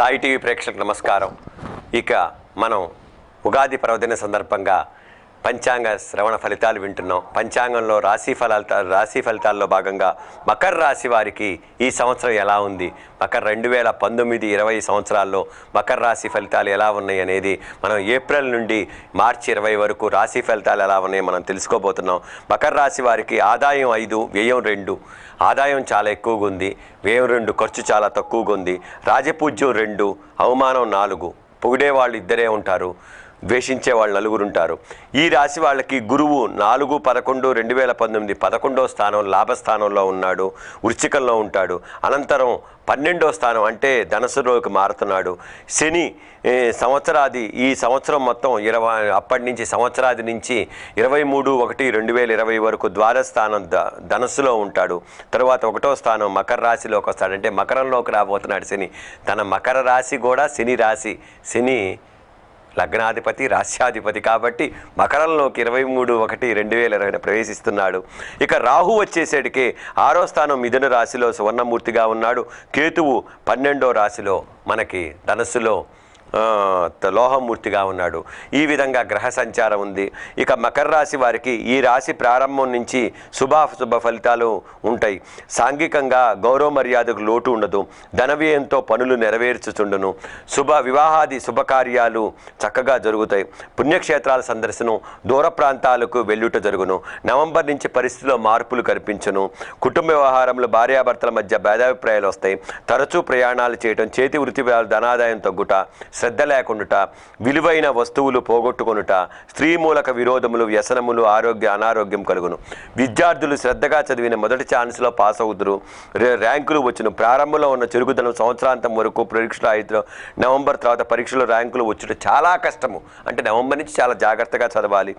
Sai TV ప్రేక్షకులకు నమస్కారం ఇక మనం ఉగాది పర్వదిన సందర్భంగా పంచాంగ శ్రవణ ఫలితాలు వింటున్నాం పంచాంగంలో రాశి ఫలాల రాశి ఫలితాల్లో భాగంగా మకర రాశి వారికి ఈ సంవత్సరం ఎలా ఉంది మకర రెండు వేల పంతొమ్మిది ఇరవై సంవత్సరాల్లో మకర రాశి ఫలితాలు ఎలా ఉన్నాయి అనేది మనం ఏప్రిల్ నుండి మార్చి ఇరవై వరకు రాశి ఫలితాలు ఎలా ఉన్నాయి మనం తెలుసుకోబోతున్నాం మకర రాశి వారికి ఆదాయం ఐదు వ్యయం రెండు ఆదాయం చాలా ఎక్కువగా ఉంది వ్యయం రెండు ఖర్చు చాలా తక్కువగా ఉంది రాజపూజ్యం రెండు అవమానం నాలుగు పొగిడే వాళ్ళు ఇద్దరే ఉంటారు ద్వేషించే వాళ్ళు నలుగురు ఉంటారు ఈ రాశి వాళ్ళకి గురువు నాలుగు పదకొండు రెండు వేల పంతొమ్మిది పదకొండో స్థానం లాభస్థానంలో ఉన్నాడు వృశ్చికంలో ఉంటాడు అనంతరం పన్నెండో స్థానం అంటే ధనసులోకి మారుతున్నాడు శని ఏ, సంవత్సరాది ఈ సంవత్సరం మొత్తం ఇరవై అప్పటి నుంచి సంవత్సరాది నుంచి ఇరవై మూడు ఒకటి రెండు వేల ఇరవై వరకు ద్వారస్థానం ద ధనస్సులో ఉంటాడు తరువాత ఒకటో స్థానం మకర రాశిలోకి వస్తాడు అంటే మకరంలోకి రాబోతున్నాడు శని తన మకర రాశి కూడా శని రాశి శని లగ్నాధిపతి రాశ్యాధిపతి కాబట్టి మకరంలోకి ఇరవై మూడు ఒకటి రెండు వేల ఇరవై ప్రవేశిస్తున్నాడు ఇక రాహు వచ్చేసరికి ఆరో స్థానం మిథున రాశిలో సువర్ణమూర్తిగా ఉన్నాడు కేతువు పన్నెండో రాశిలో మనకి ధనస్సులో ఆ, త- లోహమూర్తిగా ఉన్నాడు ఈ విధంగా గ్రహ సంచారం ఉంది ఇక మకర రాశి వారికి ఈ రాశి ప్రారంభం నుంచి శుభాశుభ ఫలితాలు ఉంటాయి సాంఘికంగా గౌరవ మర్యాదకు లోటు ఉండదు ధన వ్యయంతో పనులు నెరవేర్చుచుండును శుభ వివాహాది శుభకార్యాలు చక్కగా జరుగుతాయి పుణ్యక్షేత్రాల సందర్శనం దూర ప్రాంతాలకు వెళ్ళుట జరుగును నవంబర్ నుంచి పరిస్థితిలో మార్పులు కనిపించును కుటుంబ వ్యవహారంలో భార్యాభర్తల మధ్య భేదాభిప్రాయాలు వస్తాయి తరచూ ప్రయాణాలు చేయటం చేతి వృత్తి ధనాదాయం తగ్గుట శ్రద్ధ లేకుండుట విలువైన వస్తువులు పోగొట్టుకొనుట స్త్రీ మూలక విరోధములు వ్యసనములు ఆరోగ్య అనారోగ్యం కలుగును విద్యార్థులు శ్రద్ధగా చదివిన మొదటి ఛాన్స్లో పాస్ అవుతురు రే- ర్యాంకులు వచ్చును ప్రారంభంలో ఉన్న చురుకుదనం సంవత్సరాంతం వరకు పరీక్షలు అయితే నవంబర్ తర్వాత పరీక్షలో ర్యాంకులు వచ్చుట చాలా కష్టము అంటే నవంబర్ నుంచి చాలా జాగ్రత్తగా చదవాలి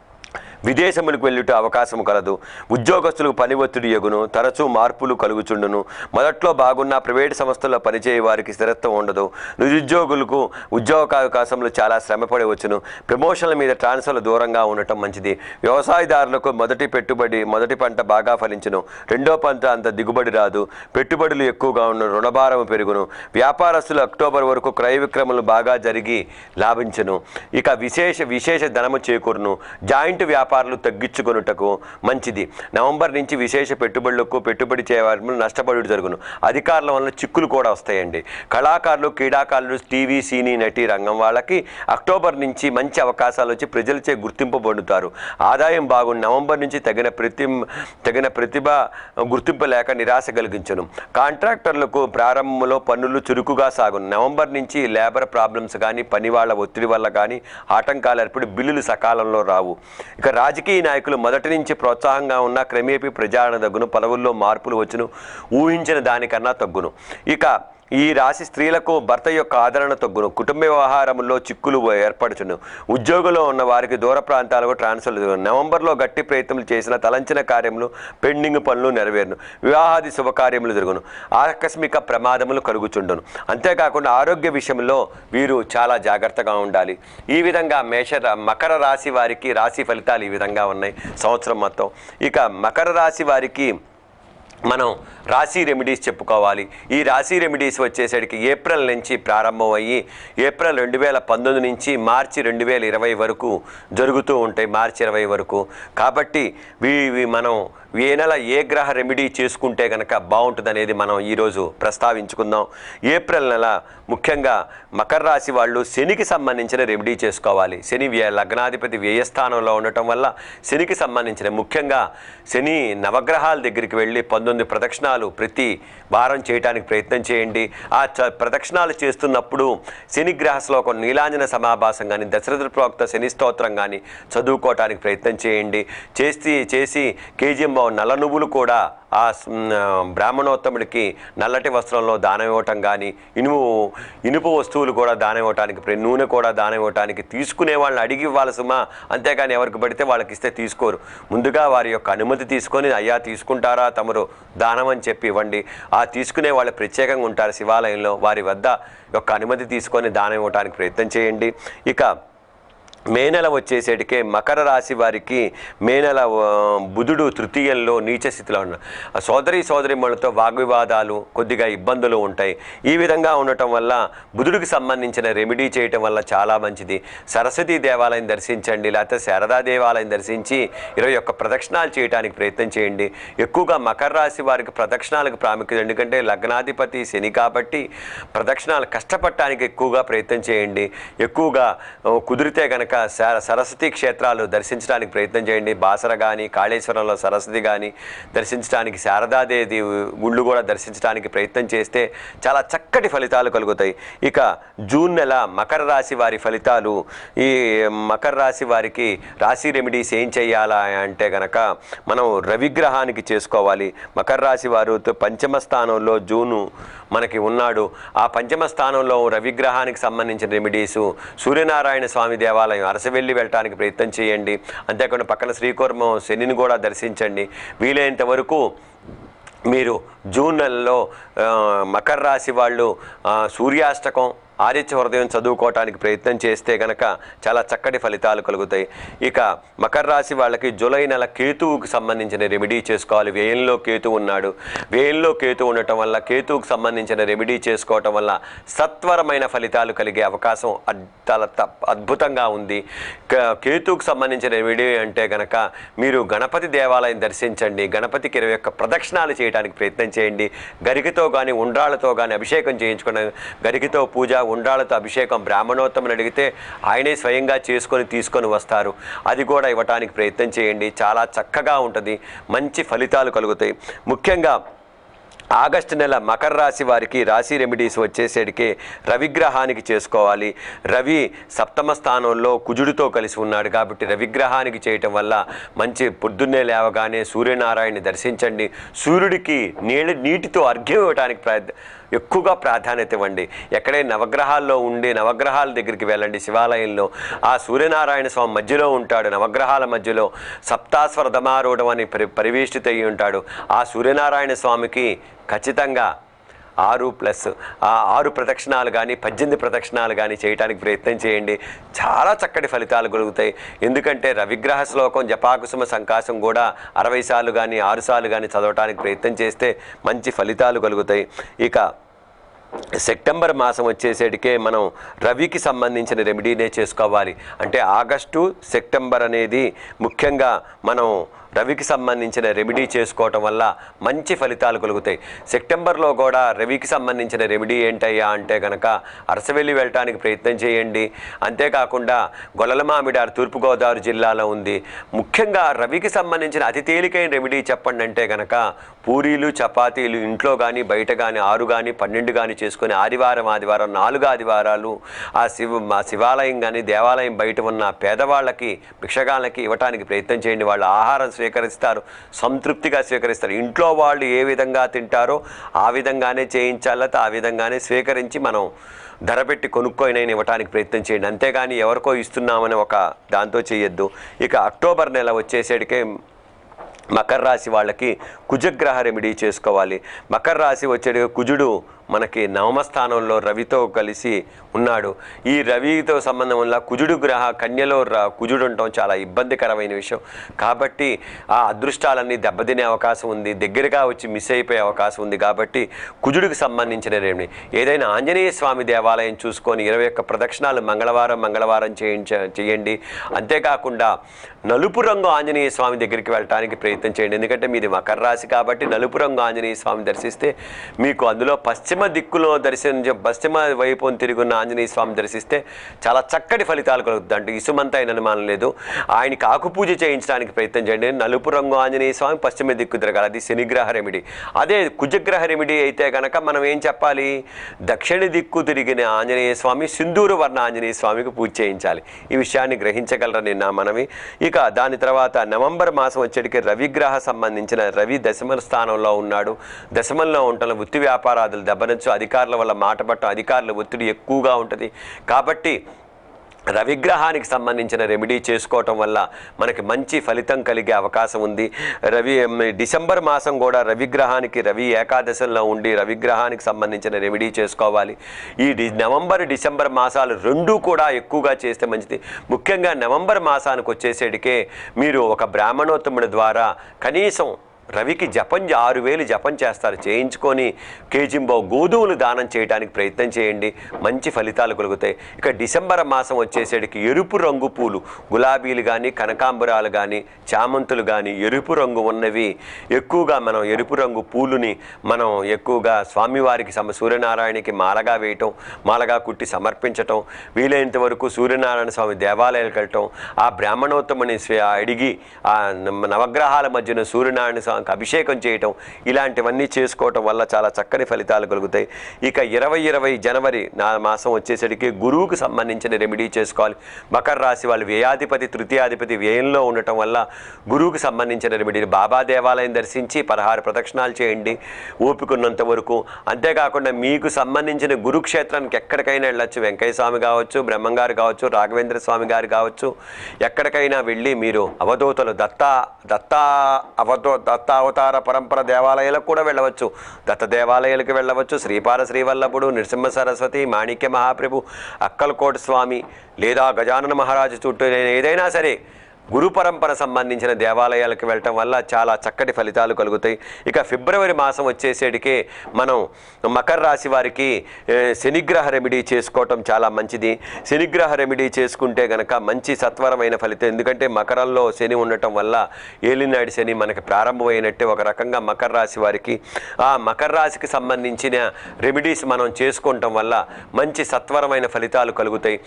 విదేశములకు వెళ్ళుట అవకాశం కలదు ఉద్యోగస్తులకు పని ఒత్తిడి ఎగును తరచూ మార్పులు కలుగుచుండును మొదట్లో బాగున్న ప్రైవేట్ సంస్థల్లో పనిచేయ వారికి స్థిరత్వం ఉండదు నిరుద్యోగులకు ఉద్యోగ అవకాశంలో చాలా శ్రమపడి వచ్చును ప్రమోషన్ల మీద ట్రాన్స్ఫర్లు దూరంగా ఉండటం మంచిది వ్యవసాయదారులకు మొదటి పెట్టుబడి మొదటి పంట బాగా ఫలించును రెండో పంట అంత దిగుబడి రాదు పెట్టుబడులు ఎక్కువగా ఉన్న రుణభారం పెరుగును వ్యాపారస్తులు అక్టోబర్ వరకు క్రయ విక్రమలు బాగా జరిగి లాభించును ఇక విశేష విశేష ధనము చేకూరును జాయింట్ వ్యాపారాలు తగ్గించుకొనుటకు మంచిది నవంబర్ నుంచి విశేష పెట్టుబడులకు పెట్టుబడి చేయవారు నష్టపడుడు జరుగును అధికారుల వలన చిక్కులు కూడా వస్తాయండి కళాకారులు క్రీడాకారులు టీవీ సినీ నటి రంగం వాళ్ళకి అక్టోబర్ నుంచి మంచి అవకాశాలు వచ్చి ప్రజలచే గుర్తింపు పొందుతారు ఆదాయం బాగుంది నవంబర్ నుంచి తగిన ప్రతి తగిన ప్రతిభ గుర్తింపు లేక నిరాశ కలిగించును కాంట్రాక్టర్లకు ప్రారంభంలో పనులు చురుకుగా సాగును నవంబర్ నుంచి లేబర్ ప్రాబ్లమ్స్ కానీ పని వాళ్ళ ఒత్తిడి వల్ల కానీ ఆటంకాలు ఏర్పడి బిల్లులు సకాలంలో రావు ఇక రాజకీయ నాయకులు మొదటి నుంచి ప్రోత్సాహంగా ఉన్న క్రమేపీ ప్రజాదరణ తగ్గును పదవుల్లో మార్పులు వచ్చును ఊహించిన దానికన్నా తగ్గును ఇక ఈ రాశి స్త్రీలకు భర్త యొక్క ఆదరణ తగ్గును కుటుంబ వ్యవహారంలో చిక్కులు ఏర్పడుచును ఉద్యోగంలో ఉన్న వారికి దూర ప్రాంతాలకు ట్రాన్స్ఫర్ జరుగును. నవంబర్లో గట్టి ప్రయత్నం చేసిన తలంచిన కార్యములు పెండింగ్ పనులు నెరవేరును వివాహాది శుభకార్యములు జరుగును ఆకస్మిక ప్రమాదములు కలుగుచుండును అంతేకాకుండా ఆరోగ్య విషయంలో వీరు చాలా జాగ్రత్తగా ఉండాలి ఈ విధంగా మేష మకర రాశి వారికి రాశి ఫలితాలు ఈ విధంగా ఉన్నాయి సంవత్సరం మొత్తం ఇక మకర రాశి వారికి మనం రాశి రెమెడీస్ చెప్పుకోవాలి ఈ రాశి రెమెడీస్ వచ్చేసరికి ఏప్రిల్ నుంచి ప్రారంభం అయ్యి ఏప్రిల్ రెండు వేల పంతొమ్మిది నుంచి మార్చి రెండు వేల ఇరవై వరకు జరుగుతూ ఉంటాయి మార్చి ఇరవై వరకు కాబట్టి వీ వీ- మనం ఏ నెల ఏ గ్రహ రెమెడీ చేసుకుంటే కనుక బాగుంటుంది అనేది మనం ఈరోజు ప్రస్తావించుకుందాం ఏప్రిల్ నెల ముఖ్యంగా మకర రాశి వాళ్ళు శనికి సంబంధించిన రెమెడీ చేసుకోవాలి శని వ్య లగ్నాధిపతి వ్యయస్థానంలో ఉండటం వల్ల శనికి సంబంధించిన ముఖ్యంగా శని నవగ్రహాల దగ్గరికి వెళ్ళి పంతొమ్మిది ప్రదక్షిణాలు ప్రతి వారం చేయడానికి ప్రయత్నం చేయండి ఆ చ ప్రదక్షిణాలు చేస్తున్నప్పుడు శని గ్రహ శ్లోకం నీలాంజన సమాభాసం కానీ దశరథ ప్రోక్త శని స్తోత్రం కానీ చదువుకోవటానికి ప్రయత్నం చేయండి చేసి చేసి కేజీఎం నల్ల నువ్వులు కూడా ఆ స్- మ్, ఆ, బ్రాహ్మణోత్తముడికి నల్లటి వస్త్రంలో దానం ఇవ్వటం కానీ ఇనుము ఇనుపు వస్తువులు కూడా దానం ఇవ్వటానికి ప్ర- నూనె కూడా దానం ఇవ్వటానికి తీసుకునే వాళ్ళని అడిగి ఇవ్వాలి సుమా అంతేగాని ఎవరికి పడితే వాళ్ళకి ఇస్తే తీసుకోరు ముందుగా వారి యొక్క అనుమతి తీసుకొని అయ్యా తీసుకుంటారా తమరు దానం అని చెప్పి ఇవ్వండి ఆ తీసుకునే వాళ్ళు ప్రత్యేకంగా ఉంటారు శివాలయంలో వారి వద్ద యొక్క అనుమతి తీసుకొని దానం ఇవ్వటానికి ప్రయత్నం చేయండి ఇక మే నెల వచ్చేసేటికే మకర రాశి వారికి మే నెల ఆ, బుధుడు తృతీయంలో నీచ స్థితిలో ఉన్న ఆ సోదరి సోదరిమణులతో వాగ్వివాదాలు కొద్దిగా ఇబ్బందులు ఉంటాయి ఈ విధంగా ఉండటం వల్ల బుధుడికి సంబంధించిన రెమెడీ చేయటం వల్ల చాలా మంచిది సరస్వతి దేవాలయం దర్శించండి లేకపోతే శారదా దేవాలయం దర్శించి ఇరవై ఒక్క ప్రదక్షిణాలు చేయడానికి ప్రయత్నం చేయండి ఎక్కువగా మకర రాశి వారికి ప్రదక్షిణాలకు ప్రాముఖ్యత ఎందుకంటే లగ్నాధిపతి శని కాబట్టి ప్రదక్షిణాలు కష్టపడటానికి ఎక్కువగా ప్రయత్నం చేయండి ఎక్కువగా ఆ, కుదిరితే కనుక సర- సరస్వతి క్షేత్రాలు దర్శించడానికి ప్రయత్నం చేయండి బాసర కానీ కాళేశ్వరంలో సరస్వతి కానీ దర్శించడానికి శారదాదేవి గుళ్ళు కూడా దర్శించడానికి ప్రయత్నం చేస్తే చాలా చక్కటి ఫలితాలు కలుగుతాయి ఇక జూన్ నెల మకర రాశి వారి ఫలితాలు ఈ మకర రాశి వారికి రాశి రెమెడీస్ ఏం చేయాలా అంటే గనక మనం రవిగ్రహానికి చేసుకోవాలి మకర రాశి వారు త- పంచమ స్థానంలో జూను మనకి ఉన్నాడు ఆ పంచమ స్థానంలో రవిగ్రహానికి సంబంధించిన రెమెడీసు సూర్యనారాయణ స్వామి దేవాలయం అరసవెల్లి వెళ్ళటానికి ప్రయత్నం చేయండి అంతేకాకుండా పక్కన శ్రీకూర్మం శనిని కూడా దర్శించండి వీలైనంత వరకు మీరు జూన్ నెలలో ఆ, మకర రాశి వాళ్ళు ఆ, సూర్యాష్టకం ఆదిత్య హృదయం చదువుకోవటానికి ప్రయత్నం చేస్తే గనక చాలా చక్కటి ఫలితాలు కలుగుతాయి ఇక మకర రాశి వాళ్ళకి జూలై నెల కేతువుకు సంబంధించిన రెమెడీ చేసుకోవాలి వ్యయంలో కేతు ఉన్నాడు వ్యయంలో కేతు ఉండటం వల్ల కేతువుకు సంబంధించిన రెమెడీ చేసుకోవటం వల్ల సత్వరమైన ఫలితాలు కలిగే అవకాశం అద్- చాలా తప్- అద్భుతంగా ఉంది క- కేతువుకు సంబంధించిన రెమెడీ అంటే గనక మీరు గణపతి దేవాలయం దర్శించండి గణపతికి ఇరవై ఒక్క ప్రదక్షిణాలు చేయడానికి ప్రయత్నం చేయండి గరికతో కానీ ఉండ్రాళ్ళతో కానీ అభిషేకం చేయించుకున్న గరికతో పూజ ఉండ్రాళ్ళతో అభిషేకం బ్రాహ్మణోత్తమని అడిగితే ఆయనే స్వయంగా చేసుకొని తీసుకొని వస్తారు అది కూడా ఇవ్వటానికి ప్రయత్నం చేయండి చాలా చక్కగా ఉంటుంది మంచి ఫలితాలు కలుగుతాయి ముఖ్యంగా ఆగస్టు నెల మకర రాశి వారికి రాశి రెమెడీస్ వచ్చేసేటికి రవిగ్రహానికి చేసుకోవాలి రవి సప్తమ స్థానంలో కుజుడితో కలిసి ఉన్నాడు కాబట్టి రవిగ్రహానికి చేయటం వల్ల మంచి పొద్దున్నే లేవగానే సూర్యనారాయణని దర్శించండి సూర్యుడికి నీళ్ళ నీటితో అర్ఘ్యం ఇవ్వడానికి ప్రా ఎక్కువగా ప్రాధాన్యత ఇవ్వండి ఎక్కడే నవగ్రహాల్లో ఉండి నవగ్రహాల దగ్గరికి వెళ్ళండి శివాలయంలో ఆ సూర్యనారాయణ స్వామి మధ్యలో ఉంటాడు నవగ్రహాల మధ్యలో సప్తాస్వర దమారూఢం అని పరి పరివేష్టిత అయి ఉంటాడు ఆ సూర్యనారాయణ స్వామికి ఖచ్చితంగా ఆరు ప్లస్ ఆ ఆరు ప్రదక్షిణాలు కానీ పద్దెనిమిది ప్రదక్షిణాలు కానీ చేయడానికి ప్రయత్నం చేయండి చాలా చక్కటి ఫలితాలు కలుగుతాయి ఎందుకంటే రవిగ్రహ శ్లోకం జపాకుసుమ సంకాశం కూడా అరవై సార్లు కానీ ఆరు సార్లు కానీ చదవటానికి ప్రయత్నం చేస్తే మంచి ఫలితాలు కలుగుతాయి ఇక సెప్టెంబర్ మాసం వచ్చేసేటికే మనం రవికి సంబంధించిన రెమెడీనే చేసుకోవాలి అంటే ఆగస్టు సెప్టెంబర్ అనేది ముఖ్యంగా మనం రవికి సంబంధించిన రెమెడీ చేసుకోవటం వల్ల మంచి ఫలితాలు కలుగుతాయి సెప్టెంబర్లో కూడా రవికి సంబంధించిన రెమెడీ ఏంటయ్యా అంటే కనుక అరసవెల్లి వెళ్ళటానికి ప్రయత్నం చేయండి అంతేకాకుండా గొల్లల మామిడారు తూర్పుగోదావరి జిల్లాలో ఉంది ముఖ్యంగా రవికి సంబంధించిన అతి తేలికైన రెమెడీ చెప్పండి అంటే కనుక పూరీలు చపాతీలు ఇంట్లో కానీ బయట కానీ ఆరు కానీ పన్నెండు కానీ చేసుకొని ఆదివారం ఆదివారం నాలుగు ఆదివారాలు ఆ శివ మా శివాలయం కానీ దేవాలయం బయట ఉన్న పేదవాళ్ళకి భిక్షగాళ్ళకి ఇవ్వటానికి ప్రయత్నం చేయండి వాళ్ళు ఆహారం స్వీకరిస్తారు సంతృప్తిగా స్వీకరిస్తారు ఇంట్లో వాళ్ళు ఏ విధంగా తింటారో ఆ విధంగానే చేయించాలి లేకపోతే ఆ విధంగానే స్వీకరించి మనం ధర పెట్టి కొనుక్కోయినైనా ఇవ్వడానికి ప్రయత్నం చేయండి అంతేగాని ఎవరికో ఇస్తున్నామని ఒక దాంతో చేయొద్దు ఇక అక్టోబర్ నెల వచ్చేసేటికే మకర రాశి వాళ్ళకి కుజగ్రహ రెమెడీ చేసుకోవాలి మకర రాశి వచ్చేటి కుజుడు మనకి నవమ స్థానంలో రవితో కలిసి ఉన్నాడు ఈ రవితో సంబంధం వల్ల కుజుడు గ్రహ కన్యలో ర కుజుడు ఉండటం చాలా ఇబ్బందికరమైన విషయం కాబట్టి ఆ అదృష్టాలన్నీ దెబ్బతినే అవకాశం ఉంది దగ్గరగా వచ్చి మిస్ అయిపోయే అవకాశం ఉంది కాబట్టి కుజుడికి సంబంధించిన రెమెడీ ఏదైనా ఆంజనేయ స్వామి దేవాలయం చూసుకొని ఇరవై ఒక్క ప్రదక్షిణాలు మంగళవారం మంగళవారం చేయించ చేయండి అంతేకాకుండా నలుపు రంగు ఆంజనేయ స్వామి దగ్గరికి వెళ్ళటానికి ప్రయత్నం చేయండి ఎందుకంటే మీది మకర రాశి కాబట్టి నలుపు రంగు ఆంజనేయ స్వామి దర్శిస్తే మీకు అందులో పశ్చిమ దిక్కులో దర్శన పశ్చిమ వైపు తిరుగున్న ఆంజనేయ స్వామి దర్శిస్తే చాలా చక్కటి ఫలితాలు కలుగుతుంది అంటే ఇసుమంత అయిన అనుమానం లేదు ఆయనకి ఆకు పూజ చేయించడానికి ప్రయత్నం చేయండి నలుపు రంగు ఆంజనేయ స్వామి పశ్చిమ దిక్కు తిరగాలి అది శనిగ్రహ రెమెడీ అదే కుజగ్రహ రెమెడీ అయితే కనుక మనం ఏం చెప్పాలి దక్షిణ దిక్కు తిరిగిన ఆంజనేయ స్వామి సింధూర వర్ణ ఆంజనేయ స్వామికి పూజ చేయించాలి ఈ విషయాన్ని గ్రహించగలరని నా మనవి ఇక దాని తర్వాత నవంబర్ మాసం వచ్చేటికి రవిగ్రహ సంబంధించిన రవి దశమ స్థానంలో ఉన్నాడు దశమంలో ఉంటున్న వృత్తి వ్యాపారాదులు దెబ్బతించు అధికారుల వల్ల మాట పట్టడం అధికారుల ఒత్తిడి ఎక్కువగా ఉంటుంది కాబట్టి రవిగ్రహానికి సంబంధించిన రెమెడీ చేసుకోవటం వల్ల మనకి మంచి ఫలితం కలిగే అవకాశం ఉంది రవి మ్, డిసెంబర్ మాసం కూడా రవిగ్రహానికి రవి ఏకాదశంలో ఉండి రవిగ్రహానికి సంబంధించిన రెమెడీ చేసుకోవాలి ఈ డి నవంబర్ డిసెంబర్ మాసాలు రెండూ కూడా ఎక్కువగా చేస్తే మంచిది ముఖ్యంగా నవంబర్ మాసానికి వచ్చేసేటికే మీరు ఒక బ్రాహ్మణోత్తముడి ద్వారా కనీసం రవికి జపం చే- ఆరు వేలు జపం చేస్తారు చేయించుకొని కేజింబో గోధుమలు దానం చేయడానికి ప్రయత్నం చేయండి మంచి ఫలితాలు కలుగుతాయి ఇక డిసెంబర్ మాసం వచ్చేసరికి ఎరుపు రంగు పూలు గులాబీలు కానీ కనకాంబరాలు కానీ చామంతులు కానీ ఎరుపు రంగు ఉన్నవి ఎక్కువగా మనం ఎరుపు రంగు పూలుని మనం ఎక్కువగా స్వామివారికి సమ సూర్యనారాయణకి మాలగా వేయటం మాలగా కుట్టి సమర్పించటం వీలైనంత వరకు సూర్యనారాయణ స్వామి దేవాలయాలకు వెళ్ళటం ఆ బ్రాహ్మణోత్తముని స్వ- అడిగి ఆ నవ- నవగ్రహాల మధ్యన సూర్యనారాయణ స్వామికి అభిషేకం చేయటం ఇలాంటివన్నీ చేసుకోవటం వల్ల చాలా చక్కని ఫలితాలు కలుగుతాయి ఇక ఇరవై ఇరవై జనవరి నా మాసం వచ్చేసరికి గురువుకు సంబంధించిన రెమెడీ చేసుకోవాలి మకర రాశి వాళ్ళు వ్యయాధిపతి తృతీయాధిపతి వ్యయంలో ఉండటం వల్ల గురువుకు సంబంధించిన రెమెడీ బాబా దేవాలయం దర్శించి పదహారు ప్రదక్షిణాలు చేయండి ఓపికన్నంత వరకు అంతేకాకుండా మీకు సంబంధించిన గురుక్షేత్రానికి ఎక్కడికైనా వెళ్ళొచ్చు వెంకయ్య స్వామి కావచ్చు బ్రహ్మంగారు కావచ్చు రాఘవేంద్ర స్వామి గారు కావచ్చు ఎక్కడికైనా వెళ్ళి మీరు అవధూతలు దత్తా దత్తా అవధూ దత్తావతార పరంపర దేవాలయాలకు కూడా వెళ్ళవచ్చు దత్త దేవాలయాలకు వెళ్ళవచ్చు శ్రీపాద శ్రీవల్లభుడు నృసింహ సరస్వతి మాణిక్య మహాప్రభు అక్కలకోట స్వామి లేదా గజానన మహారాజు చుట్టూ ఏదైనా సరే గురు పరంపర సంబంధించిన దేవాలయాలకు వెళ్ళటం వల్ల చాలా చక్కటి ఫలితాలు కలుగుతాయి ఇక ఫిబ్రవరి మాసం వచ్చేసేటికే మనం మకర రాశి వారికి ఏ, శనిగ్రహ రెమెడీ చేసుకోవటం చాలా మంచిది శనిగ్రహ రెమెడీ చేసుకుంటే గనక మంచి సత్వరమైన ఫలితం ఎందుకంటే మకరంలో శని ఉండటం వల్ల ఏలినాడు శని మనకి ప్రారంభమైనట్టే ఒక రకంగా మకర రాశి వారికి ఆ మకర రాశికి సంబంధించిన రెమెడీస్ మనం చేసుకోవటం వల్ల మంచి సత్వరమైన ఫలితాలు కలుగుతాయి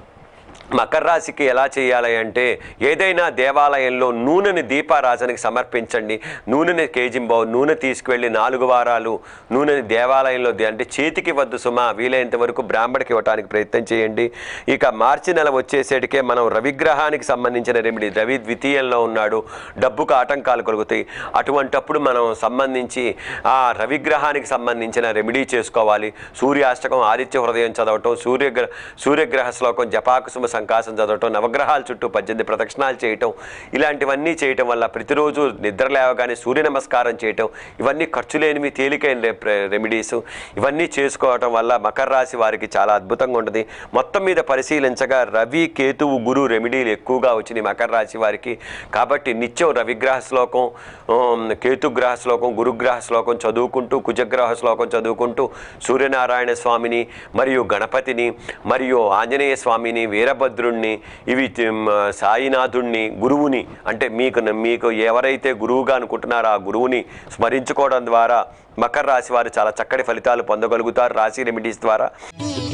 మకర రాశికి ఎలా చేయాలి అంటే ఏదైనా దేవాలయంలో నూనెని దీపారాజనకి సమర్పించండి నూనెని కేజింబో నూనె తీసుకువెళ్ళి నాలుగు వారాలు నూనెని దేవాలయంలో ది- అంటే చేతికి వద్దు సుమ వీలైనంత వరకు బ్రాహ్మడికి ఇవ్వడానికి ప్రయత్నం చేయండి ఇక మార్చి నెల వచ్చేసేటికే మనం రవిగ్రహానికి సంబంధించిన రెమెడీ రవి ద్వితీయంలో ఉన్నాడు డబ్బుకు ఆటంకాలు కలుగుతాయి అటువంటప్పుడు మనం సంబంధించి ఆ రవిగ్రహానికి సంబంధించిన రెమెడీ చేసుకోవాలి సూర్యాష్టకం ఆదిత్య హృదయం చదవటం సూర్యగ్ర సూర్యగ్రహ శ్లోకం జపాకుసుమ సంకాసం చదవటం నవగ్రహాల చుట్టూ పద్దెనిమిది ప్రదక్షిణాలు చేయటం ఇలాంటివన్నీ చేయటం వల్ల ప్రతిరోజు నిద్ర లేవగానే సూర్య నమస్కారం చేయటం ఇవన్నీ ఖర్చు లేనివి తేలికైన రె- ప్ర- రెమెడీస్ ఇవన్నీ చేసుకోవటం వల్ల మకర రాశి వారికి చాలా అద్భుతంగా ఉంటుంది మొత్తం మీద పరిశీలించగా రవి కేతువు గురు రెమెడీలు ఎక్కువగా వచ్చినాయి మకర రాశి వారికి కాబట్టి నిత్యం రవిగ్రహ శ్లోకం ఉమ్, కేతుగ్రహ శ్లోకం గురుగ్రహ శ్లోకం చదువుకుంటూ కుజగ్రహ శ్లోకం చదువుకుంటూ సూర్యనారాయణ స్వామిని మరియు గణపతిని మరియు ఆంజనేయ స్వామిని వీరభద్రుణ్ణి ఇవి ఉమ్, సాయినాథుణ్ణి గురువుని అంటే మీకు మీకు ఎవరైతే గురువుగా అనుకుంటున్నారో ఆ గురువుని స్మరించుకోవడం ద్వారా మకర రాశి వారు చాలా చక్కటి ఫలితాలు పొందగలుగుతారు రాశి రెమెడీస్ ద్వారా